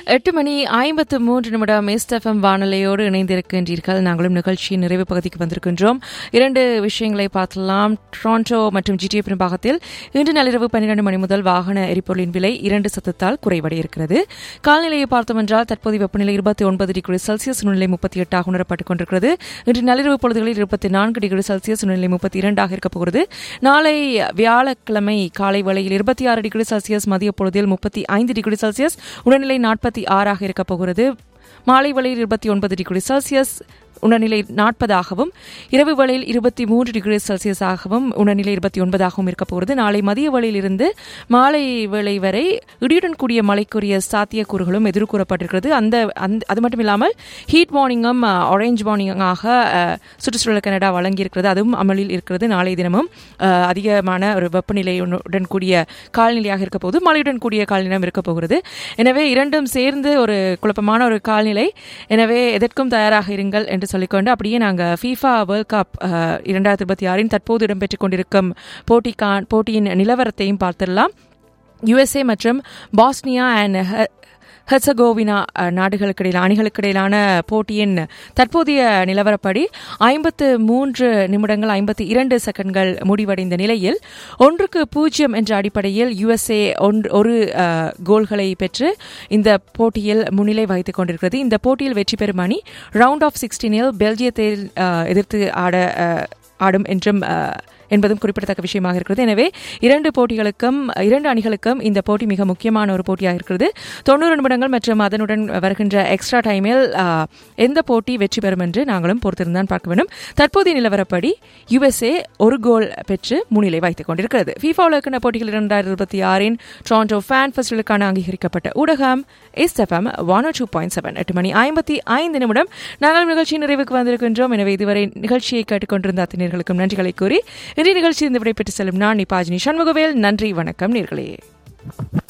எட்டு மணி ஐம்பத்து மூன்று நிமிடம் எஸ்எஃப்எம் வானொலியோடு இணைந்திருக்கின்றீர்கள் நாங்களும் நிகழ்ச்சியின் நிறைவு பகுதிக்கு வந்திருக்கின்றோம் இரண்டு விஷயங்களை பார்க்கலாம் டொரண்டோ மற்றும் ஜிடிஏ பெரும்பாகத்தில் இன்று நள்ளிரவு பன்னிரண்டு மணி முதல் வாகன எரிபொருளின் விலை இரண்டு சத்தத்தால் குறைவடைய இருக்கிறது காலநிலையை பார்த்தோம் என்றால் தற்போதைய வெப்பநிலை இருபத்தி ஒன்பது டிகிரி செல்சியஸ் நிலை முப்பத்தி எட்டாக உணரப்பட்டுக் கொண்டிருக்கிறது இன்று நள்ளிரவு பொழுதுகளில் இருபத்தி நான்கு டிகிரி செல்சியஸ் நிலை முப்பத்தி இரண்டாக இருக்கப் போகிறது நாளை வியாழக்கிழமை காலை வேளையில் இருபத்தி ஆறு டிகிரி செல்சியஸ் மதிய பொழுதில் முப்பத்தி ஐந்து டிகிரி செல்சியஸ் உடல்நிலை நாற்பத்தி ஆறாக இருக்கப் போகிறது மாலை வேளையில் இருபத்தி ஒன்பது டிகிரி செல்சியஸ் உணர்நிலை நாற்பதாகவும் இரவு வேளையில் இருபத்தி மூன்று டிகிரி செல்சியஸாகவும் உணர்நிலை இருபத்தி ஒன்பதாகவும் இருக்கப் போகிறது நாளை மதிய வேளையிலிருந்து மாலை வேளை வரை இடியுடன் கூடிய மழைக்குரிய சாத்தியக்கூறுகளும் எதிர்கூறப்பட்டிருக்கிறது அந்த அந்த அது மட்டும் இல்லாமல் ஹீட் வார்னிங்கும் ஆரஞ்ச் வார்னிங்காக சுற்றுச்சூழல் கனடா வழங்கியிருக்கிறது அதுவும் அமலில் இருக்கிறது நாளை தினமும் அஹ், அதிகமான ஒரு வெப்பநிலையுடன் கூடிய காலநிலையாக இருக்க போது மழையுடன் கூடிய காலநிலையும் இருக்க போகிறது எனவே இரண்டும் சேர்ந்து ஒரு குழப்பமான ஒரு கால்நிலை எனவே எதற்கும் தயாராக இருங்கள் என்று சொல்லிக்கொண்டு அப்படியே நாங்கள் ஃபீஃபா வேர்ல்ட் கப் அஹ், இரண்டாயிரத்தி இருபத்தி ஆறின் தற்போது இடம்பெற்றுக் கொண்டிருக்கும் போட்டிக்கான் போட்டியின் நிலவரத்தையும் பார்த்திடலாம் யுஎஸ்ஏ மற்றும் பாஸ்னியா அண்ட் ஹெர்சகோவினா அஹ், நாடுகளுக்கு இடையிலான அணிகளுக்கு இடையிலான போட்டியின் தற்போதைய நிலவரப்படி ஐம்பத்து மூன்று நிமிடங்கள் ஐம்பத்தி இரண்டு செகண்ட்கள் முடிவடைந்த நிலையில் ஒன்றுக்கு பூஜ்ஜியம் என்ற அடிப்படையில் யுஎஸ்ஏ ஒன்று ஒரு அஹ், கோல்களை பெற்று இந்த போட்டியில் முன்னிலை வகித்துக் கொண்டிருக்கிறது இந்த போட்டியில் வெற்றி பெறும் அணி ரவுண்ட் ஆஃப் சிக்ஸ்டீனில் பெல்ஜியத்தில் அஹ், எதிர்த்து ஆட அஹ், ஆடும் என்றும் அஹ், என்பதும் குறிப்பிடத்தக்க விஷயமாக இருக்கிறது எனவே இரண்டு போட்டிகளுக்கும் இரண்டு அணிகளுக்கும் இந்த போட்டி மிக முக்கியமான ஒரு போட்டியாக இருக்கிறது தொண்ணூறு நிமிடங்கள் மற்றும் அதனுடன் வருகின்ற எக்ஸ்ட்ரா டைமில் ஆஹ், எந்த போட்டி வெற்றி பெறும் என்று நாங்களும் பொறுத்திருந்தான் பார்க்க வேண்டும் தற்போதைய நிலவரப்படி யுஎஸ்ஏ ஒரு கோல் பெற்று முன்னிலை வைத்துக் கொண்டிருக்கிறது FIFA உலகக்கிண போட்டிகள் இரண்டாயிரத்தி இருபத்தி ஆறின் டொரண்டோ ஃபேன் ஃபெஸ்டிவலுக்கான அங்கீகரிக்கப்பட்ட ஊடகம் SFM one two point seven எட்டு மணி ஐம்பத்தி ஐந்து நிமிடம் நாங்கள் நிகழ்ச்சி நிறைவுக்கு வந்திருக்கின்றோம் எனவே இதுவரை நிகழ்ச்சியை கேட்டுக்கொண்டிருந்த அத்தனையர்களுக்கும் நன்றிகளை கூறி இன்றைய நிகழ்ச்சி இந்த விடைபெற்று செல்லும் நான் நிபாஜினி சண்முகவேல் நன்றி வணக்கம் நேர்களே